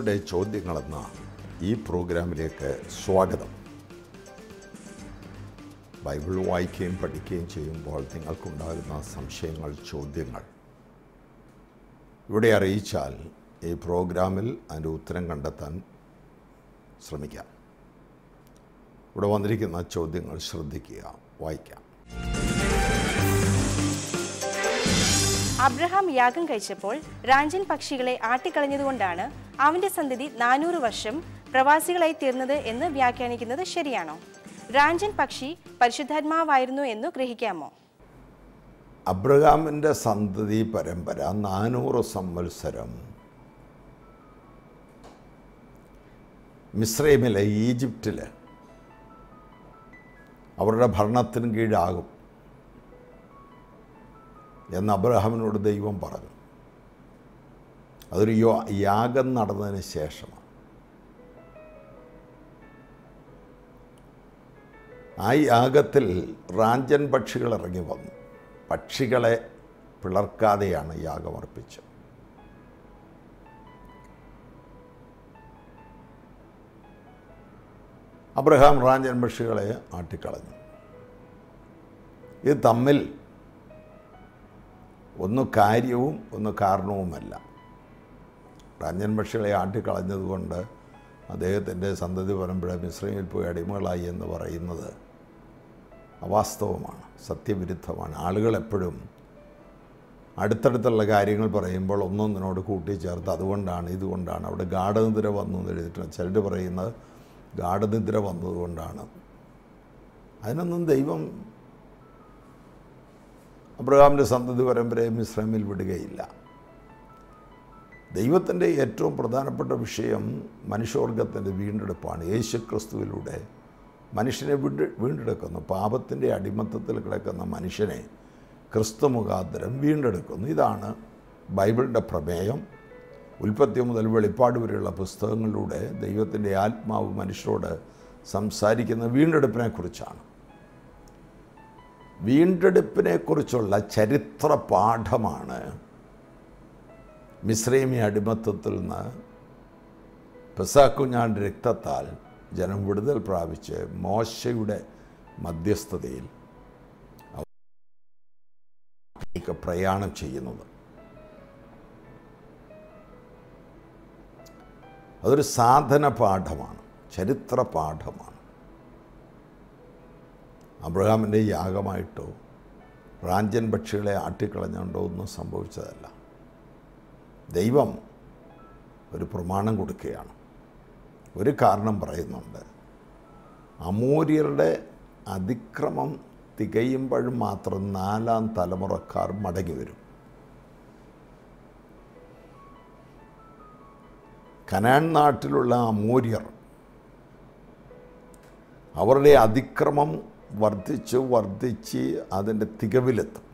നിങ്ങളുടെ ചോദ്യങ്ങളെന്ന ഈ പ്രോഗ്രാമിലേക്ക് സ്വാഗതം ബൈബിൾ വായിക്കുകയും പഠിക്കുകയും ചെയ്യുമ്പോൾ നിങ്ങൾക്കുണ്ടാകുന്ന സംശയങ്ങൾ ചോദ്യങ്ങൾ ഇവിടെ അറിയിച്ചാൽ ഈ പ്രോഗ്രാമിൽ അതിൻ്റെ ഉത്തരം കണ്ടെത്താൻ ശ്രമിക്കാം ഇവിടെ വന്നിരിക്കുന്ന ചോദ്യങ്ങൾ ശ്രദ്ധിക്കുക വായിക്കാം അബ്രഹാം യാഗം കഴിച്ചപ്പോൾ റാഞ്ചൻ പക്ഷികളെ ആട്ടിക്കളഞ്ഞതുകൊണ്ടാണ് അവന്റെ സന്തതി നാനൂറ് വർഷം പ്രവാസികളായി തീർന്നത് എന്ന് വ്യാഖ്യാനിക്കുന്നത് ശരിയാണോ റാഞ്ചൻ പക്ഷി പരിശുദ്ധാത്മാവായിരുന്നു എന്ന് ഗ്രഹിക്കാമോ അബ്രഹാമിൻ്റെ സന്തതി പരമ്പര നാനൂറ് സംവത്സരം മിസ്രൈമിലെ ഈജിപ്തിൽ അവരുടെ ഭരണത്തിന് കീഴാകും എന്ന് അബ്രഹാമിനോട് ദൈവം പറഞ്ഞു അതൊരു യോ യാഗം നടന്നതിന് ശേഷമാണ് ആ യാഗത്തിൽ റാഞ്ചൻ പക്ഷികൾ ഇറങ്ങി വന്നു പക്ഷികളെ പിളർക്കാതെയാണ് യാഗമർപ്പിച്ചത് അബ്രഹാം റാഞ്ചൻ പക്ഷികളെ ആട്ടിക്കളഞ്ഞു ഇത് തമ്മിൽ ഒന്ന് കാര്യവും ഒന്ന് കാരണവുമല്ല റാഞ്ചൻ പക്ഷികളെ ആട്ടിക്കളഞ്ഞതുകൊണ്ട് അദ്ദേഹത്തിൻ്റെ സന്തതി പരമ്പര മിശ്രമിൽ പോയി അടിമകളായി എന്ന് പറയുന്നത് അവാസ്തവമാണ് സത്യവിരുദ്ധമാണ് ആളുകൾ എപ്പോഴും അടുത്തടുത്തുള്ള കാര്യങ്ങൾ പറയുമ്പോൾ ഒന്നൊന്നിനോട് കൂട്ടിച്ചേർത്ത് അതുകൊണ്ടാണ് ഇതുകൊണ്ടാണ് അവിടെ ഗാഠനിദ്ര വന്നു എന്ന് എഴുതിയിട്ടുണ്ട് ചിലർ പറയുന്നത് ഗാഠനിദ്ര വന്നതുകൊണ്ടാണ് അതിനൊന്നും ദൈവം അബ്രഹാമിൻ്റെ സന്തതി പരമ്പരയെ മിശ്രമിൽ വിടുകയില്ല ദൈവത്തിൻ്റെ ഏറ്റവും പ്രധാനപ്പെട്ട വിഷയം മനുഷ്യവർഗത്തിൻ്റെ വീണ്ടെടുപ്പാണ് യേശു ക്രിസ്തുവിലൂടെ മനുഷ്യനെ വീണ്ട് വീണ്ടെടുക്കുന്നു പാപത്തിൻ്റെ അടിമത്തത്തിൽ കിടക്കുന്ന മനുഷ്യനെ ക്രിസ്തു മുഖാന്തരം വീണ്ടെടുക്കുന്നു ഇതാണ് ബൈബിളിൻ്റെ പ്രമേയം ഉൽപ്പത്തി മുതൽ വെളിപ്പാട് വരെയുള്ള പുസ്തകങ്ങളിലൂടെ ദൈവത്തിൻ്റെ ആത്മാവ് മനുഷ്യരോട് സംസാരിക്കുന്ന വീണ്ടെടുപ്പിനെക്കുറിച്ചാണ് വീണ്ടെടുപ്പിനെക്കുറിച്ചുള്ള ചരിത്ര പാഠമാണ് മിശ്രൈമി അടിമത്തത്തിൽ നിന്ന് പെസാക്കുഞ്ഞാണ്ട് രക്തത്താൽ ജനം വിടുതൽ പ്രാപിച്ച് മോശയുടെ മധ്യസ്ഥതയിൽ അവർക്ക് പ്രയാണം ചെയ്യുന്നത് അതൊരു സാധന പാഠമാണ് ചരിത്ര പാഠമാണ് അബ്രഹാമിൻ്റെ യാഗമായിട്ടോ റാഞ്ചൻ പക്ഷികളെ ആട്ടിക്കളഞ്ഞുകൊണ്ടോ ഒന്നും സംഭവിച്ചതല്ല ദൈവം ഒരു പ്രമാണം കൊടുക്കുകയാണ് ഒരു കാരണം പറയുന്നുണ്ട് അമൂര്യരുടെ അതിക്രമം തികയുമ്പോഴും മാത്രം നാലാം തലമുറക്കാർ മടങ്ങി വരും കനാൻ നാട്ടിലുള്ള അമൂര്യർ അവരുടെ അതിക്രമം വർദ്ധിച്ച് വർദ്ധിച്ച് അതിൻ്റെ തികവിലെത്തും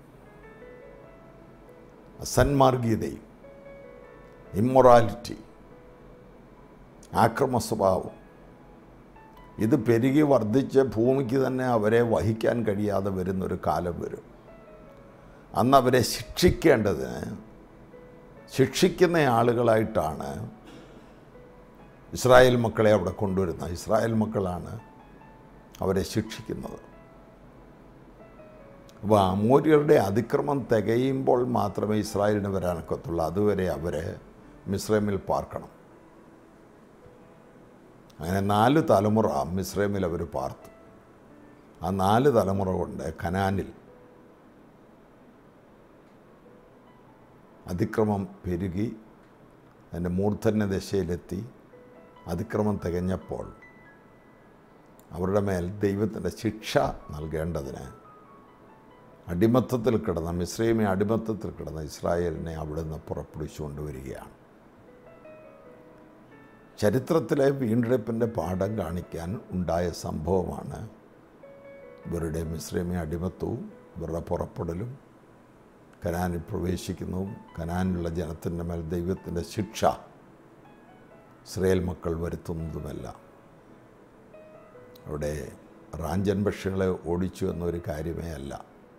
അസന്മാർഗീയതയും ഇമ്മൊറാലിറ്റി ആക്രമ സ്വഭാവം ഇത് പെരുകി വർദ്ധിച്ച് ഭൂമിക്ക് തന്നെ അവരെ വഹിക്കാൻ കഴിയാതെ വരുന്നൊരു കാലം വരും അന്ന് അവരെ ശിക്ഷിക്കേണ്ടതിന് ശിക്ഷിക്കുന്ന ആളുകളായിട്ടാണ് ഇസ്രായേൽ മക്കളെ അവിടെ കൊണ്ടുവരുന്നത് ഇസ്രായേൽ മക്കളാണ് അവരെ ശിക്ഷിക്കുന്നത് അപ്പോൾ അമൂര്യരുടെ അതിക്രമം തികയുമ്പോൾ മാത്രമേ ഇസ്രായേലിന് വരാനൊക്കത്തുള്ളൂ അതുവരെ അവരെ മിസ്രൈമിൽ പാർക്കണം അങ്ങനെ നാല് തലമുറ മിസ്രൈമിൽ അവർ പാർത്തു ആ നാല് തലമുറ കൊണ്ട് കനാനിൽ അതിക്രമം പെരുകി അതിൻ്റെ മൂർധന്യ ദശയിലെത്തി അതിക്രമം തികഞ്ഞപ്പോൾ അവരുടെ മേൽ ദൈവത്തിൻ്റെ ശിക്ഷ നൽകേണ്ടതിന് അടിമത്തത്തിൽ കിടന്ന മിശ്രൈമി അടിമത്തത്തിൽ കിടന്ന ഇസ്രായേലിനെ അവിടുന്ന് പുറപ്പെടുവിച്ചു കൊണ്ടുവരികയാണ് ചരിത്രത്തിലെ വീണ്ടെടുപ്പിൻ്റെ പാഠം കാണിക്കാൻ ഉണ്ടായ സംഭവമാണ് ഇവരുടെ മിശ്രമി അടിമത്തവും ഇവരുടെ പുറപ്പെടലും കനാനിൽ പ്രവേശിക്കുന്നതും കനാനിലുള്ള ജനത്തിൻ്റെ മേൽ ദൈവത്തിൻ്റെ ശിക്ഷ ഇസ്രയേൽ മക്കൾ വരുത്തുന്നതുമെല്ലാം അവിടെ റാഞ്ചൻ പക്ഷികളെ ഓടിച്ചു എന്നൊരു കാര്യമേ അല്ല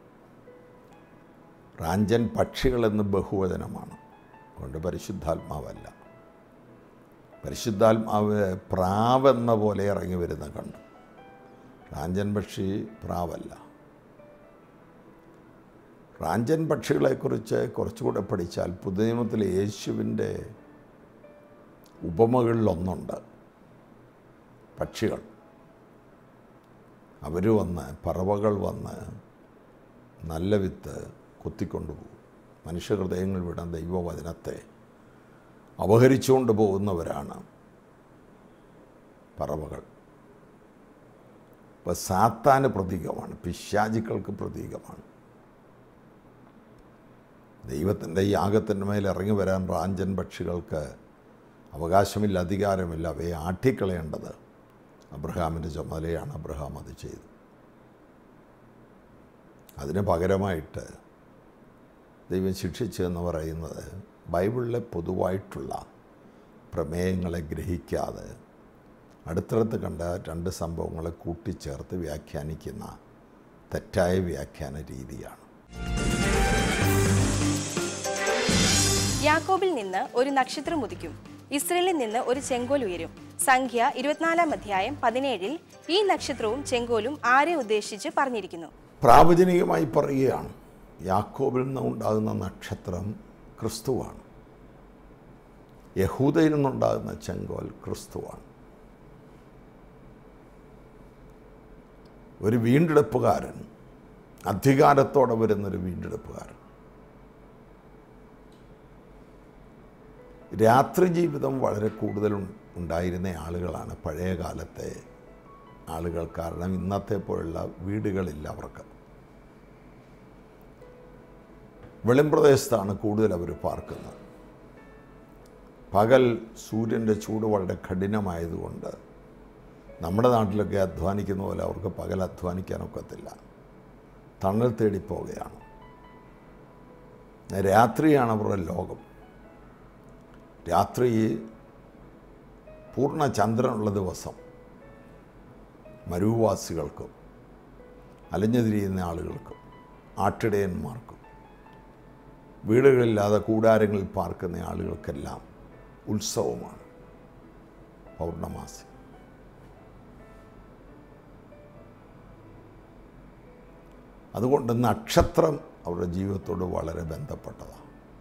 റാഞ്ചൻ പക്ഷികളെന്ന് ബഹുവചനമാണ് അതുകൊണ്ട് പരിശുദ്ധാത്മാവല്ല പരിശുദ്ധാത്മാവ് പ്രാവെന്ന പോലെ ഇറങ്ങി വരുന്ന കണ്ടു റാഞ്ചൻ പക്ഷി പ്രാവല്ല റാഞ്ചൻ പക്ഷികളെക്കുറിച്ച് കുറച്ചുകൂടെ പഠിച്ചാൽ പുതുനിയമത്തിലെ യേശുവിൻ്റെ ഉപമകളിലൊന്നുണ്ട് പക്ഷികൾ അവർ വന്ന് പറവകൾ വന്ന് നല്ല വിത്ത് കുത്തിക്കൊണ്ടുപോകും മനുഷ്യഹൃദയങ്ങൾ വിടാൻ ദൈവവചനത്തെ അപഹരിച്ചുകൊണ്ട് പോകുന്നവരാണ് പറവകൾ ഇപ്പോൾ സാത്താന് പ്രതീകമാണ് പിശാചിക്കൾക്ക് പ്രതീകമാണ് ദൈവത്തിൻ്റെ യാഗത്തിൻ്റെ മേൽ ഇറങ്ങി വരാൻ റാഞ്ചൻ പക്ഷികൾക്ക് അവകാശമില്ല അധികാരമില്ല അവയെ ആട്ടിക്കളയേണ്ടത് അബ്രഹാമിൻ്റെ ചുമതലയാണ് അബ്രഹാം അത് ചെയ്തു അതിന് പകരമായിട്ട് ദൈവം ശിക്ഷിച്ചതെന്ന് പറയുന്നത് ബൈബിളിലെ പൊതുവായിട്ടുള്ള പ്രമേയങ്ങളെ ഗ്രഹിക്കാതെ അടുത്തടുത്ത് കണ്ട രണ്ട് സംഭവങ്ങളെ കൂട്ടിച്ചേർത്ത് വ്യാഖ്യാനിക്കുന്ന തെറ്റായ വ്യാഖ്യാന രീതിയാണ് യാക്കോബിൽ നിന്ന് ഒരു നക്ഷത്രം ഉദിക്കും ഇസ്രയേലിൽ നിന്ന് ഒരു ചെങ്കോൽ ഉയരും സംഖ്യ ഇരുപത്തിനാലാം അധ്യായം പതിനേഴിൽ ഈ നക്ഷത്രവും ചെങ്കോലും ആരെ ഉദ്ദേശിച്ച് പറഞ്ഞിരിക്കുന്നു പ്രാവചനികമായി പറയുകയാണ് യാക്കോബിൽ നിന്ന് ഉണ്ടാകുന്ന നക്ഷത്രം ക്രിസ്തുവാണ് യഹൂദയിൽ നിന്നുണ്ടാകുന്ന ചെങ്കോൽ ക്രിസ്തുവാണ് ഒരു വീണ്ടെടുപ്പുകാരൻ അധികാരത്തോടെ വരുന്നൊരു വീണ്ടെടുപ്പുകാരൻ രാത്രി ജീവിതം വളരെ കൂടുതൽ ഉൺ- ഉണ്ടായിരുന്ന ആളുകളാണ് പഴയ കാലത്തെ ആളുകൾ കാരണം ഇന്നത്തെ പോലുള്ള വീടുകളില്ല അവർക്ക് വെളിമ്പ്രദേശത്താണ് കൂടുതൽ അവർ പാർക്കുന്നത് പകൽ സൂര്യൻ്റെ ചൂട് വളരെ കഠിനമായതുകൊണ്ട് നമ്മുടെ നാട്ടിലൊക്കെ അധ്വാനിക്കുന്ന പോലെ അവർക്ക് പകൽ അധ്വാനിക്കാനൊക്കത്തില്ല തണൽ തേടി പോവുകയാണ് രാത്രിയാണ് അവരുടെ ലോകം രാത്രി പൂർണ്ണ ചന്ദ്രനുള്ള ദിവസം മരുവാസികൾക്കും അലഞ്ഞു തിരിയുന്ന ആളുകൾക്കും ആട്ടിടയന്മാർക്കും വീടുകളില്ലാതെ കൂടാരങ്ങളിൽ പാർക്കുന്ന ആളുകൾക്കെല്ലാം ഉത്സവമാണ് പൗർണമാസി അതുകൊണ്ട് നക്ഷത്രം അവരുടെ ജീവിതത്തോട് വളരെ ബന്ധപ്പെട്ടതാണ്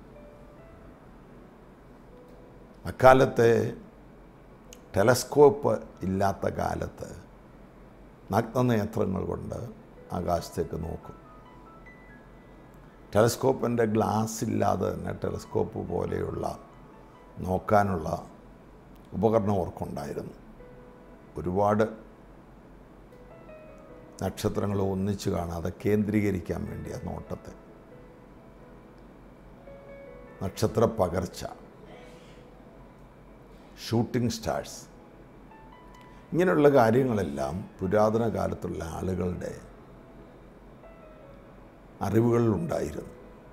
അക്കാലത്തെ ടെലസ്കോപ്പ് ഇല്ലാത്ത കാലത്ത് നഗ്നനേത്രങ്ങൾ കൊണ്ട് ആകാശത്തേക്ക് നോക്കും ടെലസ്കോപ്പിൻ്റെ ഗ്ലാസ് ഇല്ലാതെ തന്നെ ടെലസ്കോപ്പ് പോലെയുള്ള നോക്കാനുള്ള ഉപകരണം അവർക്കുണ്ടായിരുന്നു ഒരുപാട് നക്ഷത്രങ്ങൾ ഒന്നിച്ച് കാണാതെ കേന്ദ്രീകരിക്കാൻ വേണ്ടി ആ നോട്ടത്തെ നക്ഷത്ര പകർച്ച ഷൂട്ടിംഗ് സ്റ്റാർസ് ഇങ്ങനെയുള്ള കാര്യങ്ങളെല്ലാം പുരാതന കാലത്തുള്ള ആളുകളുടെ അറിവുകളിലുണ്ടായിരുന്നു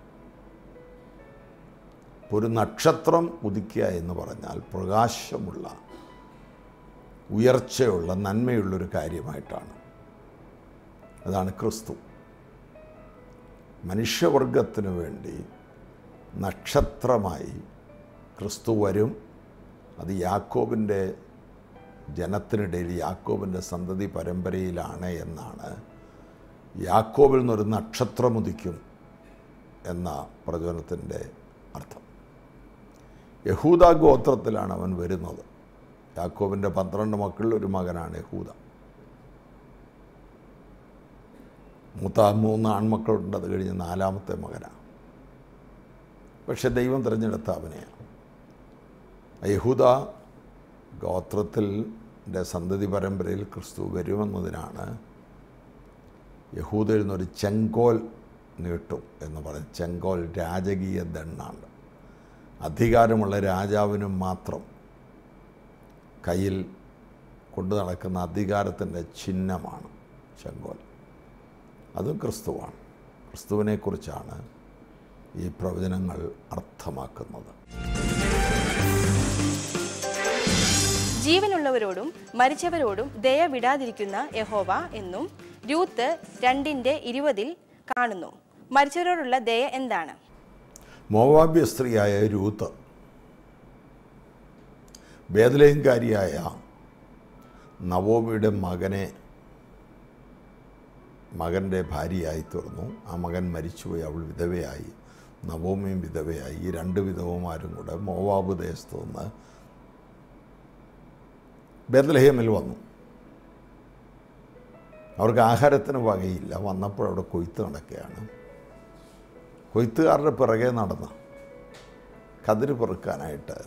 ഇപ്പോൾ ഒരു നക്ഷത്രം ഉദിക്കുക എന്ന് പറഞ്ഞാൽ പ്രകാശമുള്ള ഉയർച്ചയുള്ള നന്മയുള്ളൊരു കാര്യമായിട്ടാണ് അതാണ് ക്രിസ്തു മനുഷ്യവർഗത്തിനു വേണ്ടി നക്ഷത്രമായി ക്രിസ്തു വരും അത് യാക്കോബിൻ്റെ ജനത്തിനിടയിൽ യാക്കോബിൻ്റെ സന്തതി പരമ്പരയിലാണ് എന്നാണ് യാക്കോബിൽ നിന്നൊരു നക്ഷത്രമുദിക്കും എന്ന പ്രചോദനത്തിൻ്റെ അർത്ഥം യഹൂദ ഗോത്രത്തിലാണ് അവൻ വരുന്നത് യാക്കോബിൻ്റെ പന്ത്രണ്ട് മക്കളിൽ ഒരു മകനാണ് യഹൂദ മൂത്ത മൂന്ന് ആൺമക്കളുണ്ട് അത് കഴിഞ്ഞ് നാലാമത്തെ മകനാണ് പക്ഷെ ദൈവം തിരഞ്ഞെടുത്ത അവനെയാണ് യഹൂദ ഗോത്രത്തിൻ്റെ സന്തതി പരമ്പരയിൽ ക്രിസ്തു വരുമെന്നതിനാണ് യഹൂദയിൽ നിന്നൊരു ചെങ്കോൽ നീട്ടും എന്ന് പറയും ചെങ്കോൽ രാജകീയ ദണ്ണാണ് അധികാരമുള്ള രാജാവിനും മാത്രം കയ്യിൽ കൊണ്ടു നടക്കുന്ന അധികാരത്തിൻ്റെ ചിഹ്നമാണ് ചെങ്കോൽ അതും ക്രിസ്തുവാണ് ക്രിസ്തുവിനെക്കുറിച്ചാണ് ഈ പ്രവചനങ്ങൾ അർത്ഥമാക്കുന്നത് ജീവനുള്ളവരോടും മരിച്ചവരോടും ദയ വിടാതിരിക്കുന്ന യഹോവ എന്നും രൂത്ത് രണ്ടിന്റെ ഇരുപതിൽ കാണുന്നു മരിച്ചവരോടുള്ള ദയ എന്താണ് മോവാബ്യ സ്ത്രീയായ രൂത്ത് ബേദലയംകാരിയായ നവോമിയുടെ മകനെ മകൻ്റെ ഭാര്യയായി തീർന്നു ആ മകൻ മരിച്ചുപോയി അവൾ വിധവയായി നവോമിയും വിധവയായി ഈ രണ്ട് വിധവമാരും കൂടെ മോവാബ് ദേശത്ത് നിന്ന് ബേദലഹേമിൽ വന്നു അവർക്ക് ആഹാരത്തിന് വകയില്ല വന്നപ്പോൾ അവിടെ കൊയ്ത്ത് നടക്കുകയാണ് കൊയ്ത്തുകാരുടെ പിറകെ നടന്ന് കതിര് പെറുക്കാനായിട്ട്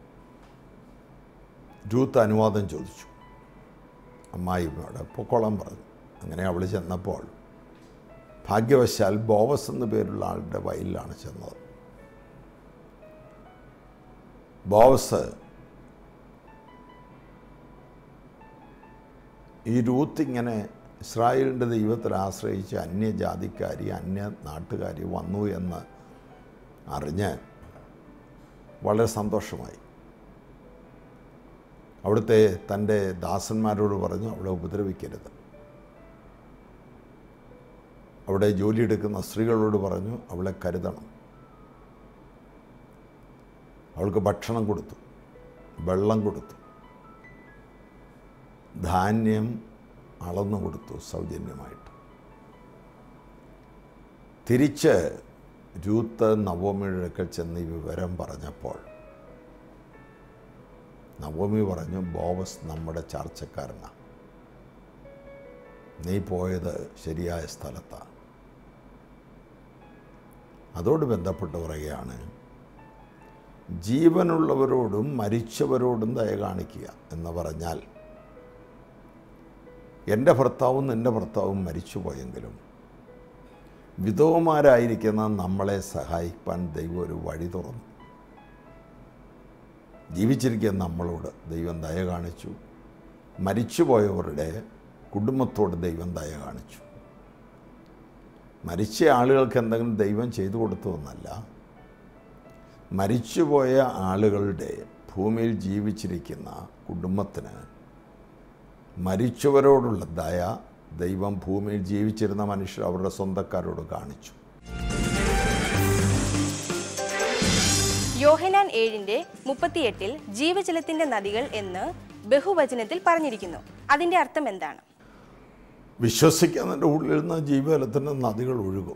രൂത്ത് അനുവാദം ചോദിച്ചു അമ്മായിമ്മയോട് പൊക്കോളം പറഞ്ഞു അങ്ങനെ അവൾ ചെന്നപ്പോൾ ഭാഗ്യവശാൽ ബോവസ് എന്ന പേരുള്ള ആളുടെ വയലിലാണ് ചെന്നത് ബോവസ് ഈ രൂത്ത് ഇങ്ങനെ ഇസ്രായേലിൻ്റെ ദൈവത്തിൽ ആശ്രയിച്ച് അന്യജാതിക്കാരി അന്യ നാട്ടുകാരി വന്നു എന്ന് അറിഞ്ഞ് വളരെ സന്തോഷമായി അവിടുത്തെ തൻ്റെ ദാസന്മാരോട് പറഞ്ഞു അവളെ ഉപദ്രവിക്കരുത് അവിടെ ജോലിയെടുക്കുന്ന സ്ത്രീകളോട് പറഞ്ഞു അവളെ കരുതണം അവൾക്ക് ഭക്ഷണം കൊടുത്തു വെള്ളം കൊടുത്തു ധാന്യം അളന്നു കൊടുത്തു സൗജന്യമായിട്ട് തിരിച്ച് രൂത്ത് നവോമിയുടെ അടുക്കൽ ചെന്ന് ഈ വിവരം പറഞ്ഞപ്പോൾ നവോമി പറഞ്ഞു ബോവസ് നമ്മുടെ ചർച്ചക്കാരനാണ് നീ പോയത് ശരിയായ സ്ഥലത്താണ് അതോട് ബന്ധപ്പെട്ട് പറയുകയാണ് ജീവനുള്ളവരോടും മരിച്ചവരോടും ദയ കാണിക്കുക എന്ന് പറഞ്ഞാൽ എൻ്റെ ഭർത്താവും നിൻ്റെ ഭർത്താവും മരിച്ചുപോയെങ്കിലും വിധവമാരായിരിക്കുന്ന നമ്മളെ സഹായിക്കാൻ ദൈവം ഒരു വഴി തുറന്നു ജീവിച്ചിരിക്കുന്ന നമ്മളോട് ദൈവം ദയ കാണിച്ചു മരിച്ചുപോയവരുടെ കുടുംബത്തോട് ദൈവം ദയ കാണിച്ചു മരിച്ച ആളുകൾക്ക് എന്തെങ്കിലും ദൈവം ചെയ്തു കൊടുത്തു എന്നല്ല മരിച്ചുപോയ ആളുകളുടെ ഭൂമിയിൽ ജീവിച്ചിരിക്കുന്ന കുടുംബത്തിന് മരിച്ചവരോടുള്ള ദയ ദൈവം ഭൂമിയിൽ ജീവിച്ചിരുന്ന മനുഷ്യർ അവരുടെ സ്വന്തക്കാരോട് കാണിച്ചു യോഹനാൻ ഏഴിന്റെ മുപ്പത്തിയെട്ടിൽ ജീവജലത്തിന്റെ നദികൾ എന്ന് ബഹുവചനത്തിൽ പറഞ്ഞിരിക്കുന്നു അതിന്റെ അർത്ഥം എന്താണ് വിശ്വസിക്കുന്നതിൻ്റെ ഉള്ളിൽ നിന്ന് ജീവജലത്തിൻ്റെ നദികൾ ഒഴുകും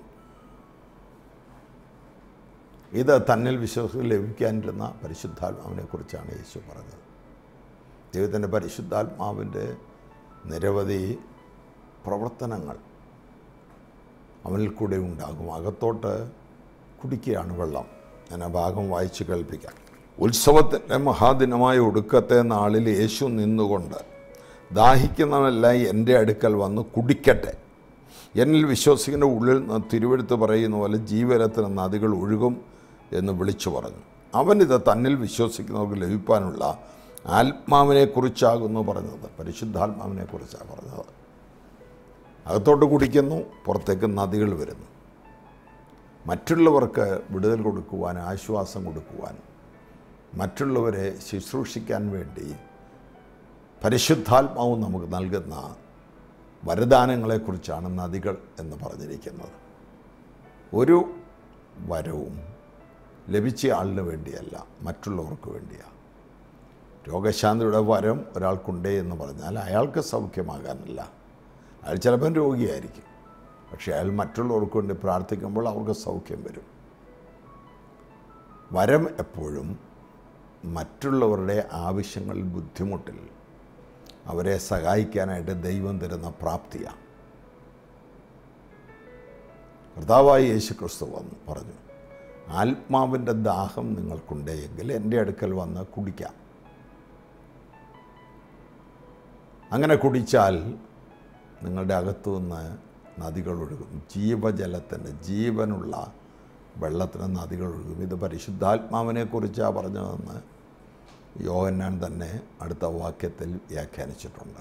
ഇത് തന്നിൽ വിശ്വാസം ലഭിക്കാനിരുന്ന പരിശുദ്ധാത്മാവിനെക്കുറിച്ചാണ് യേശു പറഞ്ഞത് ദൈവത്തിൻ്റെ പരിശുദ്ധാത്മാവിൻ്റെ നിരവധി പ്രവർത്തനങ്ങൾ അവനിൽ കൂടെ ഉണ്ടാകും അകത്തോട്ട് കുടിക്കുകയാണ് വെള്ളം ഞാൻ ആ ഭാഗം വായിച്ച് കേൾപ്പിക്കാം ഉത്സവത്തിൻ്റെ മഹാദിനമായ ഒടുക്കത്തെ നാളിൽ യേശു നിന്നുകൊണ്ട് ദാഹിക്കുന്നവനെല്ലാം എൻ്റെ അടുക്കൽ വന്ന് കുടിക്കട്ടെ എന്നിൽ വിശ്വസിക്കുന്ന ഉള്ളിൽ നിന്ന് തിരുവെടുത്ത് പറയുന്ന പോലെ ജീവനത്തിന് നദികൾ ഒഴുകും എന്ന് വിളിച്ചു പറഞ്ഞു അവനിത് തന്നിൽ വിശ്വസിക്കുന്നവർക്ക് ലഭിക്കാനുള്ള ആത്മാവിനെക്കുറിച്ചാകുന്നു പറഞ്ഞത് പരിശുദ്ധാത്മാവിനെക്കുറിച്ചാണ് പറഞ്ഞത് അകത്തോട്ട് കുടിക്കുന്നു പുറത്തേക്ക് നദികൾ വരുന്നു മറ്റുള്ളവർക്ക് വിടുതൽ കൊടുക്കുവാൻ ആശ്വാസം കൊടുക്കുവാൻ മറ്റുള്ളവരെ ശുശ്രൂഷിക്കാൻ വേണ്ടി പരിശുദ്ധാത്മാവും നമുക്ക് നൽകുന്ന വരദാനങ്ങളെക്കുറിച്ചാണ് നദികൾ എന്ന് പറഞ്ഞിരിക്കുന്നത് ഒരു വരവും ലഭിച്ച ആളിന് വേണ്ടിയല്ല മറ്റുള്ളവർക്ക് വേണ്ടിയാണ് രോഗശാന്തിയുടെ വരം ഒരാൾക്കുണ്ടേ എന്ന് പറഞ്ഞാൽ അയാൾക്ക് സൗഖ്യമാകാനല്ല അയാൾ ചിലപ്പം രോഗിയായിരിക്കും പക്ഷേ അയാൾ മറ്റുള്ളവർക്ക് വേണ്ടി പ്രാർത്ഥിക്കുമ്പോൾ അവർക്ക് സൗഖ്യം വരും വരം എപ്പോഴും മറ്റുള്ളവരുടെ ആവശ്യങ്ങളിൽ ബുദ്ധിമുട്ടിൽ അവരെ സഹായിക്കാനായിട്ട് ദൈവം തരുന്ന പ്രാപ്തിയാണ് കർത്താവായ യേശു ക്രിസ്തു വന്നു പറഞ്ഞു ആത്മാവിൻ്റെ ദാഹം നിങ്ങൾക്കുണ്ടെങ്കിൽ എൻ്റെ അടുക്കൽ വന്ന് കുടിക്കാം അങ്ങനെ കുടിച്ചാൽ നിങ്ങളുടെ അകത്തു നിന്ന് നദികൾ ഒഴുകും ജീവജലത്തിൻ്റെ ജീവനുള്ള വെള്ളത്തിന് നദികൾ ഒഴുകും ഇത് പരിശുദ്ധാത്മാവിനെക്കുറിച്ചാണ് പറഞ്ഞതെന്ന് യോഹന്നാൻ തന്നെ അടുത്ത വാക്യത്തിൽ വ്യാഖ്യാനിച്ചിട്ടുണ്ട്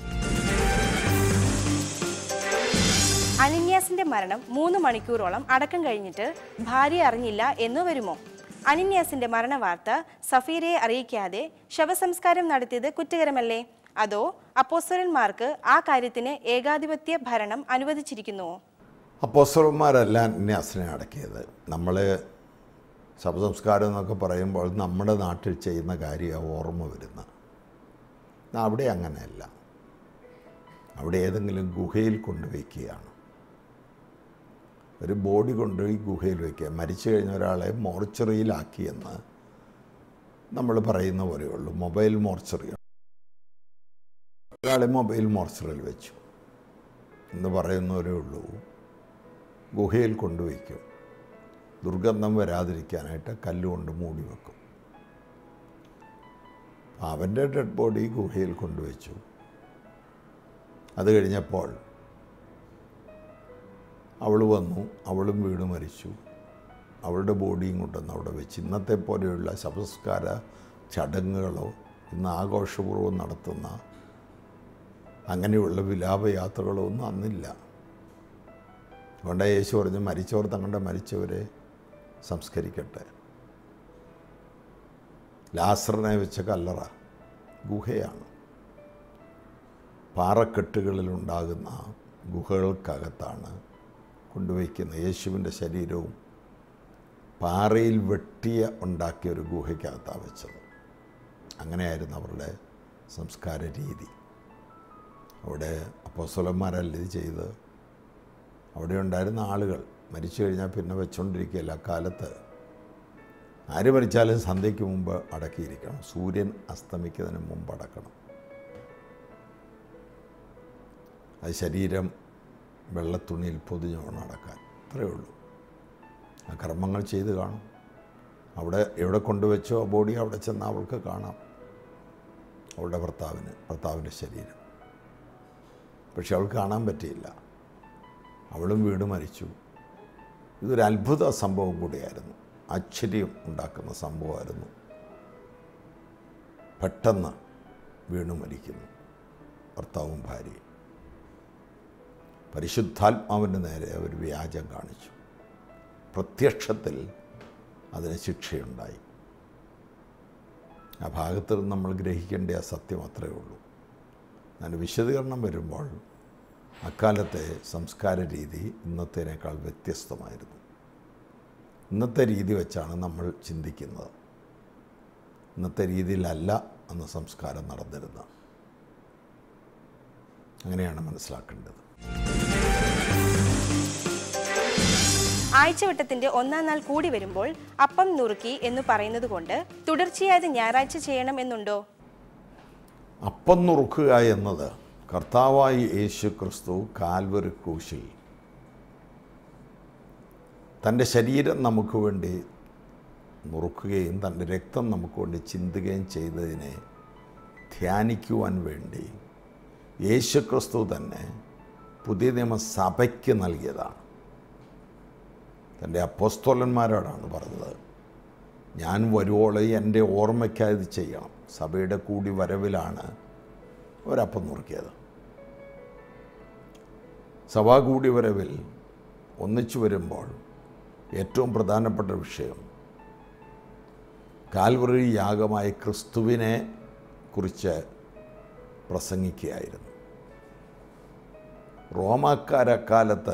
അനിന്യാസിന്റെ മരണം മൂന്ന് മണിക്കൂറോളം അടക്കം കഴിഞ്ഞിട്ട് ഭാര്യ അറിഞ്ഞില്ല എന്ന് വരുമോ അനിന്യാസിന്റെ മരണവാർത്ത സഫീരയെ അറിയിക്കാതെ ശവസംസ്കാരം നടത്തിയത് കുറ്റകരമല്ലേ അതോ അപ്പോസ്തലന്മാർക്ക് ആ കാര്യത്തിന് ഏകാധിപത്യ ഭരണം അനുവദിച്ചിരിക്കുന്നുവോ അപ്പോസ്തലന്മാരല്ല അന്യാസിനെ അടക്കിയത് നമ്മൾ ശവസംസ്കാരം എന്നൊക്കെ പറയുമ്പോൾ നമ്മുടെ നാട്ടിൽ ചെയ്യുന്ന കാര്യം ഓർമ്മ വരുന്ന അവിടെ അങ്ങനെയല്ല അവിടെ ഏതെങ്കിലും ഗുഹയിൽ കൊണ്ടുവയ്ക്കുകയാണ് ഒരു ബോഡി കൊണ്ടുപോയി ഗുഹയിൽ വയ്ക്കുക മരിച്ചു കഴിഞ്ഞ ഒരാളെ മോർച്ചറിയിലാക്കിയെന്ന് നമ്മൾ പറയുന്ന പോലെയുള്ളൂ മൊബൈൽ മോർച്ചറി ഒരാളെ മൊബൈൽ മോർച്ചറിയിൽ വെച്ചു എന്ന് പറയുന്നവരേ ഉള്ളൂ ഗുഹയിൽ കൊണ്ടുവയ്ക്കും ദുർഗന്ധം വരാതിരിക്കാനായിട്ട് കല്ലുകൊണ്ട് മൂടി വെക്കും അവൻ്റെ ഡെഡ് ബോഡി ഗുഹയിൽ കൊണ്ടുവച്ചു അത് കഴിഞ്ഞപ്പോൾ അവൾ വന്നു അവളും വീട് മരിച്ചു അവളുടെ ബോഡിയും കൊണ്ടുവന്ന് അവിടെ വെച്ച് ഇന്നത്തെ പോലെയുള്ള ശവസ്കാര ചടങ്ങുകളോ ഇന്ന് ആഘോഷപൂർവ്വം നടത്തുന്ന അങ്ങനെയുള്ള വിലാപയാത്രകളോ ഒന്നും അന്നില്ല അതുകൊണ്ട് യേശു പറഞ്ഞു മരിച്ചവർ തങ്ങളുടെ മരിച്ചവരെ സംസ്കരിക്കട്ടെ ലാസറിനെ വെച്ച കല്ലറ ഗുഹയാണ് പാറക്കെട്ടുകളിലുണ്ടാകുന്ന ഗുഹകൾക്കകത്താണ് കൊണ്ടുവയ്ക്കുന്ന യേശുവിൻ്റെ ശരീരവും പാറയിൽ വെട്ടിയ ഉണ്ടാക്കിയ ഒരു ഗുഹയ്ക്കകത്താണ് വെച്ചത് അങ്ങനെയായിരുന്നു അവരുടെ സംസ്കാര രീതി അവിടെ അപ്പോസ്വലന്മാരല്ല ഇത് ചെയ്ത് അവിടെ ഉണ്ടായിരുന്ന ആളുകൾ മരിച്ചു കഴിഞ്ഞാൽ പിന്നെ വെച്ചുകൊണ്ടിരിക്കുകയല്ല കാലത്ത് ആര് മരിച്ചാലും സന്ധ്യയ്ക്ക് മുമ്പ് അടക്കിയിരിക്കണം സൂര്യൻ അസ്തമിക്കുന്നതിന് മുമ്പ് അടക്കണം അത് ശരീരം വെള്ളത്തുണിയിൽ പൊതിഞ്ഞ് വേണം അടക്കാൻ അത്രയേ ഉള്ളൂ ആ കർമ്മങ്ങൾ ചെയ്ത് കാണും അവിടെ എവിടെ കൊണ്ടുവച്ചോ ആ ബോഡി അവിടെ ചെന്ന് അവൾക്ക് കാണാം അവളുടെ ഭർത്താവിന് ഭർത്താവിൻ്റെ ശരീരം പക്ഷെ അവൾക്ക് കാണാൻ പറ്റിയില്ല അവളും വീട് മരിച്ചു ഇതൊരു അത്ഭുത സംഭവം കൂടിയായിരുന്നു ആശ്ചര്യം ഉണ്ടാക്കുന്ന സംഭവമായിരുന്നു പെട്ടെന്ന് വീണു മരിക്കുന്നു ഭർത്താവും ഭാര്യയും പരിശുദ്ധാത്മാവിൻ്റെ നേരെ അവർ വ്യാജം കാണിച്ചു പ്രത്യക്ഷത്തിൽ അതിന് ശിക്ഷയുണ്ടായി ആ ഭാഗത്തിൽ നിന്ന് നമ്മൾ ഗ്രഹിക്കേണ്ട ആ സത്യം അത്രയേ ഉള്ളൂ അതിന് വിശദീകരണം വരുമ്പോൾ അക്കാലത്തെ സംസ്കാര രീതി ഇന്നത്തേനേക്കാൾ വ്യത്യസ്തമായിരുന്നു ഇന്നത്തെ രീതി വെച്ചാണ് നമ്മൾ ചിന്തിക്കുന്നത് ഇന്നത്തെ രീതിയിലല്ല അന്ന് സംസ്കാരം നടന്നിരുന്നത് അങ്ങനെയാണ് മനസ്സിലാക്കേണ്ടത് ആഴ്ചവട്ടത്തിന്റെ ഒന്നാം നാൾ കൂടി വരുമ്പോൾ അപ്പം നുറുക്കി എന്ന് പറയുന്നത് കൊണ്ട് തുടർച്ചയായത് ഞായറാഴ്ച ചെയ്യണം എന്നുണ്ടോ അപ്പം നുറുക്കുക എന്നത് കർത്താവായി യേശു ക്രിസ്തു കാൽവരി ക്രൂശിൽ തൻ്റെ ശരീരം നമുക്ക് വേണ്ടി നുറുക്കുകയും തൻ്റെ രക്തം നമുക്ക് വേണ്ടി ചിന്തുകയും ചെയ്തതിനെ ധ്യാനിക്കുവാൻ വേണ്ടി യേശു ക്രിസ്തു തന്നെ പുതിയ നിയമ സഭയ്ക്ക് നൽകിയതാണ് തൻ്റെ അപ്പോസ്തോലന്മാരോടാണ് പറഞ്ഞത് ഞാൻ വരുവോളം എൻ്റെ ഓർമ്മയ്ക്കായി ഇത് ചെയ്യണം സഭയുടെ കൂടി വരവിലാണ് ഒരപ്പം നുറുക്കിയത് സഭാ കൂടി വരവിൽ ഒന്നിച്ചു വരുമ്പോൾ ഏറ്റവും പ്രധാനപ്പെട്ട വിഷയം കാൽവറി യാഗമായ ക്രിസ്തുവിനെ കുറിച്ച് പ്രസംഗിക്കുകയായിരുന്നു റോമാക്കാരക്കാലത്ത്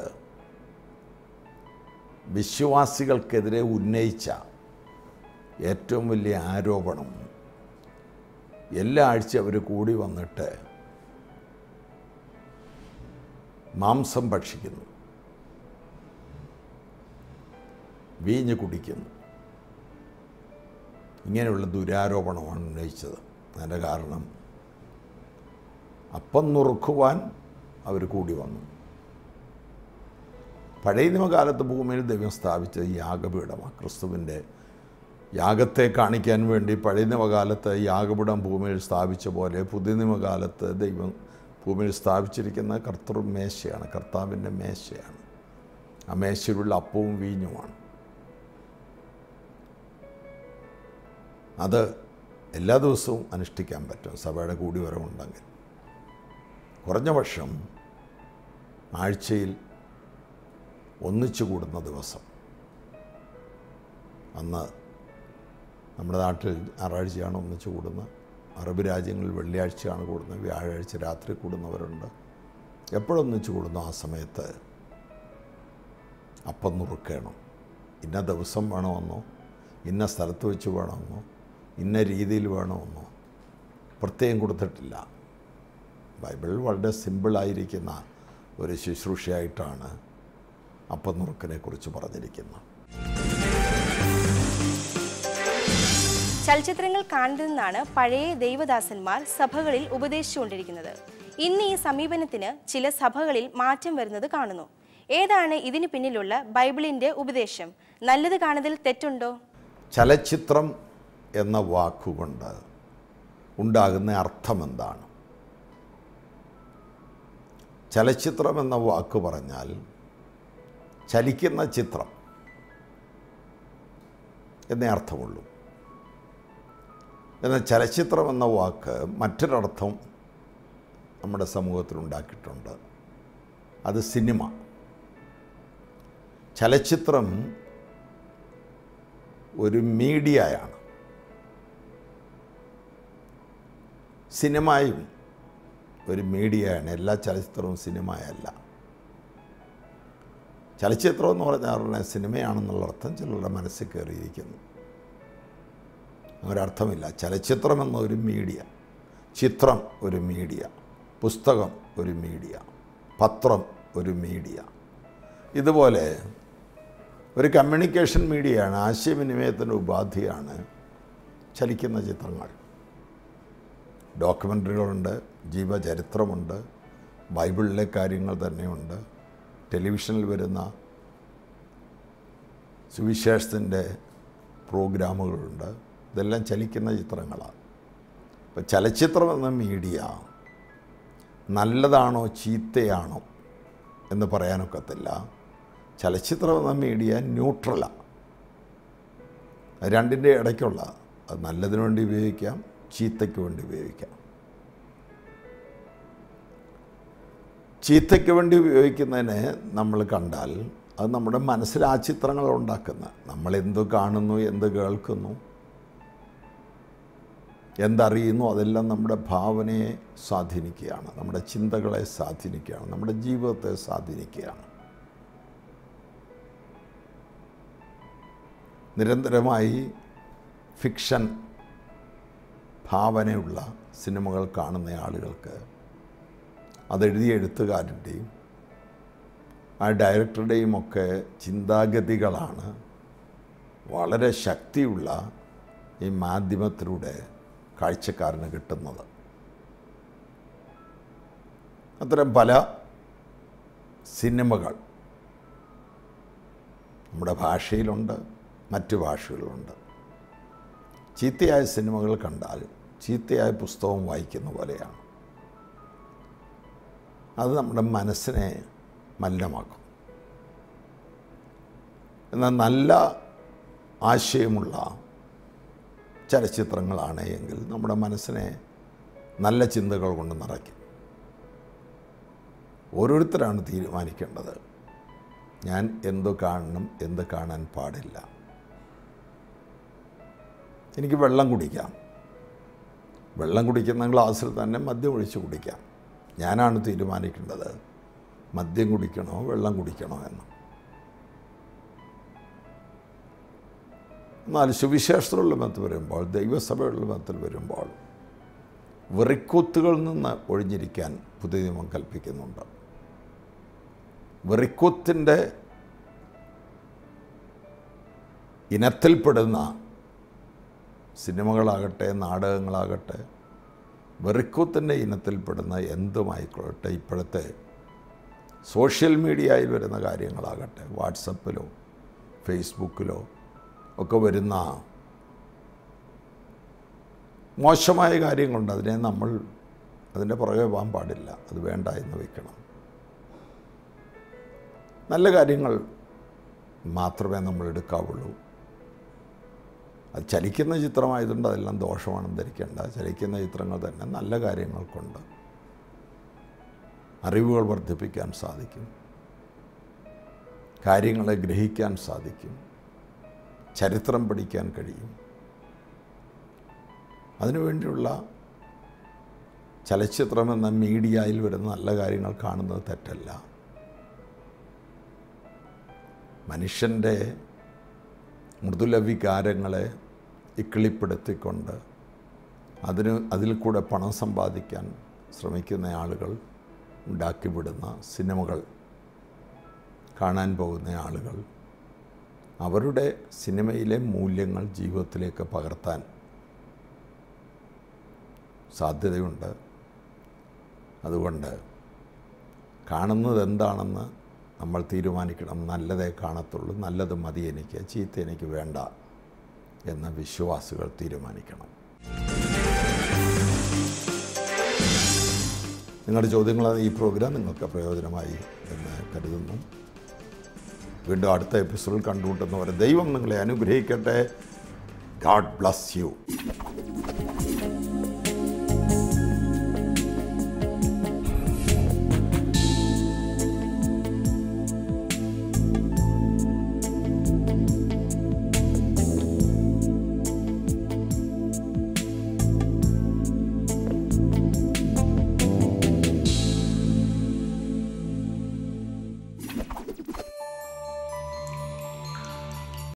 വിശ്വാസികൾക്കെതിരെ ഉന്നയിച്ച ഏറ്റവും വലിയ ആരോപണം എല്ലാ ആഴ്ച അവർ കൂടി വന്നിട്ട് മാംസം ഭക്ഷിക്കുന്നു വീഞ്ഞ് കുടിക്കുന്നു ഇങ്ങനെയുള്ള ദുരാരോപണമാണ് ഉന്നയിച്ചത് അതിൻ്റെ കാരണം അപ്പം നുറുക്കുവാൻ അവർ കൂടി വന്നു പഴയ നിയമകാലത്ത് ഭൂമിയിൽ ദൈവം സ്ഥാപിച്ചത് യാഗപീഠമാണ് ക്രിസ്തുവിൻ്റെ യാഗത്തെ കാണിക്കാൻ വേണ്ടി പഴയ നിയമകാലത്ത് യാഗപീഠം ഭൂമിയിൽ സ്ഥാപിച്ച പോലെ പുതിയ നിയമകാലത്ത് ദൈവം ഭൂമിയിൽ സ്ഥാപിച്ചിരിക്കുന്ന കർത്തൃ മേശയാണ് കർത്താവിൻ്റെ മേശയാണ് ആ മേശയിലുള്ള അപ്പവും വീഞ്ഞുമാണ് അത് എല്ലാ ദിവസവും അനുഷ്ഠിക്കാൻ പറ്റും സഭയുടെ കൂടി വരവുണ്ടെങ്കിൽ കുറഞ്ഞ പക്ഷം ആഴ്ചയിൽ ഒന്നിച്ചു കൂടുന്ന ദിവസം അന്ന് നമ്മുടെ നാട്ടിൽ ഞായറാഴ്ചയാണ് ഒന്നിച്ചു കൂടുന്നത് അറബ് രാജ്യങ്ങളിൽ വെള്ളിയാഴ്ചയാണ് കൂടുന്നത് വ്യാഴാഴ്ച രാത്രി കൂടുന്നവരുണ്ട് എപ്പോഴൊന്നിച്ചു കൂടുന്നു ആ സമയത്ത് അപ്പം നുറുക്കണം ഇന്ന ദിവസം വേണമെന്നോ ഇന്ന സ്ഥലത്ത് വെച്ച് വേണമെന്നോ ഇന്ന രീതിയിൽ വേണമെന്നോ പ്രത്യേകം കൊടുത്തിട്ടില്ല ബൈബിൾ വളരെ സിമ്പിളായിരിക്കുന്ന ഒരു ശുശ്രൂഷയായിട്ടാണ് അപ്പം നുറുക്കിനെ കുറിച്ച് പറഞ്ഞിരിക്കുന്നത് ചലച്ചിത്രങ്ങൾ കാണരുതെന്നാണ് പഴയ ദൈവദാസന്മാർ സഭകളിൽ ഉപദേശിച്ചുകൊണ്ടിരിക്കുന്നത് ഇന്ന് ഈ സമീപനത്തിന് ചില സഭകളിൽ മാറ്റം വരുന്നത് കാണുന്നു ഏതാണ് ഇതിന് പിന്നിലുള്ള ബൈബിളിന്റെ ഉപദേശം നല്ലത് കാണുന്നതിൽ തെറ്റുണ്ടോ ചലച്ചിത്രം എന്ന വാക്കുകൊണ്ട് ഉണ്ടാകുന്ന അർത്ഥം എന്താണ് ചലച്ചിത്രം എന്ന വാക്ക് പറഞ്ഞാൽ ചലിക്കുന്ന ചിത്രം എന്നേ അർത്ഥമുള്ളൂ എന്നാൽ ചലച്ചിത്രം എന്ന വാക്ക് മറ്റൊരർത്ഥം നമ്മുടെ സമൂഹത്തിൽ ഉണ്ടാക്കിയിട്ടുണ്ട് അത് സിനിമ ചലച്ചിത്രം ഒരു മീഡിയയാണ് സിനിമയും ഒരു മീഡിയയാണ് എല്ലാ ചലച്ചിത്രവും സിനിമയല്ല ചലച്ചിത്രം എന്ന് പറഞ്ഞാൽ ഉടനെ സിനിമയാണെന്നുള്ള അർത്ഥം ചിലരുടെ മനസ്സിൽ കയറിയിരിക്കുന്നു ഒരർത്ഥമില്ല ചലച്ചിത്രം എന്ന ഒരു മീഡിയ ചിത്രം ഒരു മീഡിയ പുസ്തകം ഒരു മീഡിയ പത്രം ഒരു മീഡിയ ഇതുപോലെ ഒരു കമ്മ്യൂണിക്കേഷൻ മീഡിയയാണ് ആശയവിനിമയത്തിൻ്റെ ഉപാധിയാണ് ചലിക്കുന്ന ചിത്രങ്ങൾ ഡോക്യുമെൻ്ററികളുണ്ട് ജീവചരിത്രമുണ്ട് ബൈബിളിലെ കാര്യങ്ങൾ തന്നെയുണ്ട് ടെലിവിഷനിൽ വരുന്ന സുവിശേഷത്തിൻ്റെ പ്രോഗ്രാമുകളുണ്ട് ഇതെല്ലാം ചലിക്കുന്ന ചിത്രങ്ങളാണ് ഇപ്പോൾ ചലച്ചിത്രം എന്ന മീഡിയ നല്ലതാണോ ചീത്തയാണോ എന്ന് പറയാനൊക്കത്തില്ല ചലച്ചിത്രം എന്ന മീഡിയ ന്യൂട്രലാണ് രണ്ടിൻ്റെ ഇടയ്ക്കുള്ള അത് നല്ലതിനു വേണ്ടി ഉപയോഗിക്കാം ചീത്തയ്ക്ക് വേണ്ടി ഉപയോഗിക്കാം ചീത്തയ്ക്ക് വേണ്ടി ഉപയോഗിക്കുന്നതിനെ നമ്മൾ കണ്ടാൽ അത് നമ്മുടെ മനസ്സിൽ ആ ചിത്രങ്ങൾ ഉണ്ടാക്കുന്ന നമ്മൾ എന്ത് കാണുന്നു എന്ത് കേൾക്കുന്നു എന്തറിയുന്നു അതെല്ലാം നമ്മുടെ ഭാവനയെ സ്വാധീനിക്കുകയാണ് നമ്മുടെ ചിന്തകളെ സ്വാധീനിക്കുകയാണ് നമ്മുടെ ജീവിതത്തെ സ്വാധീനിക്കുകയാണ് നിരന്തരമായി ഫിക്ഷൻ ഭാവനയുള്ള സിനിമകൾ കാണുന്ന ആളുകൾക്ക് അതെഴുതിയ എഴുത്തുകാരൻ്റെയും ആ ഡയറക്ടറുടെയും ഒക്കെ ചിന്താഗതികളാണ് വളരെ ശക്തിയുള്ള ഈ മാധ്യമത്തിലൂടെ കാഴ്ചക്കാരന് കിട്ടുന്നത് അത്തരം പല സിനിമകൾ നമ്മുടെ ഭാഷയിലുണ്ട് മറ്റു ഭാഷകളിലുണ്ട് ചീത്തയായ സിനിമകൾ കണ്ടാൽ ചീത്തയായ പുസ്തകം വായിക്കുന്ന പോലെയാണ് അത് നമ്മുടെ മനസ്സിനെ മലിനമാക്കും എന്നാൽ നല്ല ആശയമുള്ള ചലച്ചിത്രങ്ങളാണ് എങ്കിൽ നമ്മുടെ മനസ്സിനെ നല്ല ചിന്തകൾ കൊണ്ട് നിറയ്ക്കും ഓരോരുത്തരാണ് തീരുമാനിക്കേണ്ടത് ഞാൻ എന്തു കാണണം എന്ത് കാണാൻ പാടില്ല എനിക്ക് വെള്ളം കുടിക്കാം വെള്ളം കുടിക്കുന്ന ഗ്ലാസ്സിൽ തന്നെ മദ്യം ഒഴിച്ച് കുടിക്കാം ഞാനാണ് തീരുമാനിക്കേണ്ടത് മദ്യം കുടിക്കണോ വെള്ളം കുടിക്കണോ എന്ന് എന്നാൽ സുവിശേഷത്തിലുള്ള ബന്ധത്തിൽ വരുമ്പോൾ ദൈവസഭയുള്ള ബന്ധത്തിൽ വരുമ്പോൾ വെറിക്കൂത്തുകളിൽ നിന്ന് ഒഴിഞ്ഞിരിക്കാൻ പുതിയ നിയമം കൽപ്പിക്കുന്നുണ്ട് വെറിക്കൂത്തിൻ്റെ ഇനത്തിൽപ്പെടുന്ന സിനിമകളാകട്ടെ നാടകങ്ങളാകട്ടെ വെറിക്കൂത്തിൻ്റെ ഇനത്തിൽപ്പെടുന്ന എന്തുമായിക്കൊള്ളട്ടെ ഇപ്പോഴത്തെ സോഷ്യൽ മീഡിയയിൽ വരുന്ന കാര്യങ്ങളാകട്ടെ വാട്സപ്പിലോ ഫേസ്ബുക്കിലോ ഒക്കെ വരുന്ന മോശമായ കാര്യങ്ങളുണ്ട് അതിനെ നമ്മൾ അതിൻ്റെ പുറകെ പോകാൻ പാടില്ല അത് വേണ്ട എന്ന് വയ്ക്കണം നല്ല കാര്യങ്ങൾ മാത്രമേ നമ്മൾ എടുക്കാവുള്ളൂ അത് ചലിക്കുന്ന ചിത്രമായതുകൊണ്ട് അതെല്ലാം ദോഷമാണെന്ന് ധരിക്കേണ്ട ചലിക്കുന്ന ചിത്രങ്ങൾ തന്നെ നല്ല കാര്യങ്ങൾ കൊണ്ട് അറിവുകൾ വർദ്ധിപ്പിക്കാൻ സാധിക്കും കാര്യങ്ങളെ ഗ്രഹിക്കാൻ സാധിക്കും ചരിത്രം പഠിക്കാൻ കഴിയും അതിനുവേണ്ടിയുള്ള ചലച്ചിത്രം എന്ന മീഡിയയിൽ വരുന്ന നല്ല കാര്യങ്ങൾ കാണുന്നത് തെറ്റല്ല മനുഷ്യൻ്റെ മൃദുല വികാരങ്ങളെ ഇക്കിളിപ്പെടുത്തിക്കൊണ്ട് അതിന് അതിൽ കൂടെ പണം സമ്പാദിക്കാൻ ശ്രമിക്കുന്ന ആളുകൾ ഉണ്ടാക്കിവിടുന്ന സിനിമകൾ കാണാൻ പോകുന്ന ആളുകൾ അവരുടെ സിനിമയിലെ മൂല്യങ്ങൾ ജീവിതത്തിലേക്ക് പകർത്താൻ സാധ്യതയുണ്ട് അതുകൊണ്ട് കാണുന്നത് എന്താണെന്ന് നമ്മൾ തീരുമാനിക്കണം നല്ലതേ കാണത്തുള്ളൂ നല്ലത് മതി എനിക്ക് ചീത്ത എനിക്ക് വേണ്ട എന്ന വിശ്വാസികൾ തീരുമാനിക്കണം നിങ്ങളുടെ ചോദ്യങ്ങൾ ഈ പ്രോഗ്രാം നിങ്ങൾക്ക് പ്രയോജനമായി എന്ന് കരുതുന്നു വീണ്ടും അടുത്ത എപ്പിസോഡിൽ കണ്ടുമുട്ടുന്നവരെ ദൈവം നിങ്ങളെ അനുഗ്രഹിക്കട്ടെ ഗാഡ് ബ്ലസ് യു